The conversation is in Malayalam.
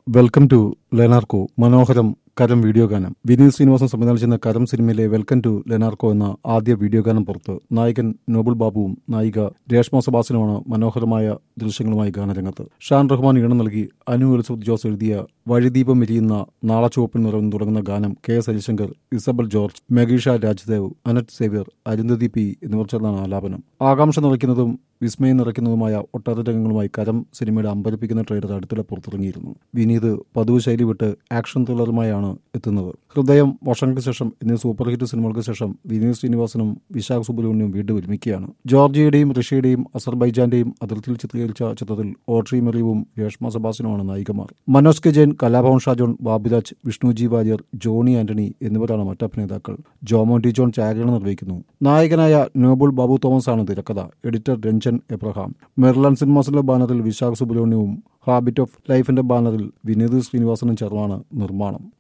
വെൽക്കം ടു ലെനാർക്കോ മനോഹരം കരം വീഡിയോ ഗാനം വിനീത് ശ്രീനിവാസൻ സംവിധാനം ചെയ്യുന്ന കരം സിനിമയിലെ വെൽക്കം ടു ലെനാർക്കോ എന്ന ആദ്യ വീഡിയോ ഗാനം പുറത്ത് നായകൻ നോബിൾ ബാബുവും നായിക രേഷ്മ സബാസിനുമാണ് മനോഹരമായ ദൃശ്യങ്ങളുമായി ഗാനരംഗത്ത് ഷാൻ റഹ്മാൻ ഈണം നൽകി അനു എലിസബത്ത് ജോസ് എഴുതിയ വഴിദീപം എരിയുന്ന നാളെ ചുവപ്പിൽ നിറം തുടങ്ങുന്ന ഗാനം K S Harishankar Isabel George Megeesha Rajdev Annette Xavier Arundhati P എന്നിവർ ചേർന്നാണ് ആലാപനം ആകാംക്ഷ നിറയ്ക്കുന്നതും വിസ്മയം നിറയ്ക്കുന്നതുമായ ഒട്ടേറെ രംഗങ്ങളുമായി കരം സിനിമയുടെ അമ്പരപ്പിക്കുന്ന ട്രെയിലർ അടുത്തിടെ പുറത്തിറങ്ങിയിരുന്നു വിനീത് പതിവ് ശൈലി വിട്ട് ആക്ഷൻ ത്രില്ലറുമായാണ് എത്തുന്നത് ഹൃദയം വർഷങ്ങൾക്ക് ശേഷം എന്നീ സൂപ്പർ ഹിറ്റ് സിനിമകൾക്ക് ശേഷം വിനീത് ശ്രീനിവാസനും വിശാഖ് സുബ്രഹ്മണ്യവും വീണ്ടും ഒരുമിക്കുകയാണ് ജോർജിയയുടെയും റഷ്യയുടെയും അസർബൈജാന്റെയും അതിർത്തിയിൽ ചിത്രീകരിച്ച ചിത്രത്തിൽ ഓട്രി മെറിയവും രേഷ്മ സബാസിനുമാണ് നായികമാർ Manoj K Jain Kalabhavan Shajohn Baburaj Vishnuji Warrier Johny Antony എന്നിവരാണ് മറ്റ് അഭിനേതാക്കൾ ജോമോൻ ടി ജോൺ ഛായാഗ്രഹണം നിർവഹിക്കുന്നു നായകനായ നോബിൾ ബാബു തോമസ് ആണ് തിരക്കഥ എഡിറ്റർ രഞ്ജൻ എബ്രഹാം മെർലാൻ സിനിമാസിന്റെ ബാനറിൽ വിശാഖ് സുബ്രഹ്മണ്യവും ഹാബിറ്റ് ഓഫ് ലൈഫിന്റെ ബാനറിൽ വിനീത് ശ്രീനിവാസനും ചേർന്നാണ് നിർമ്മാണം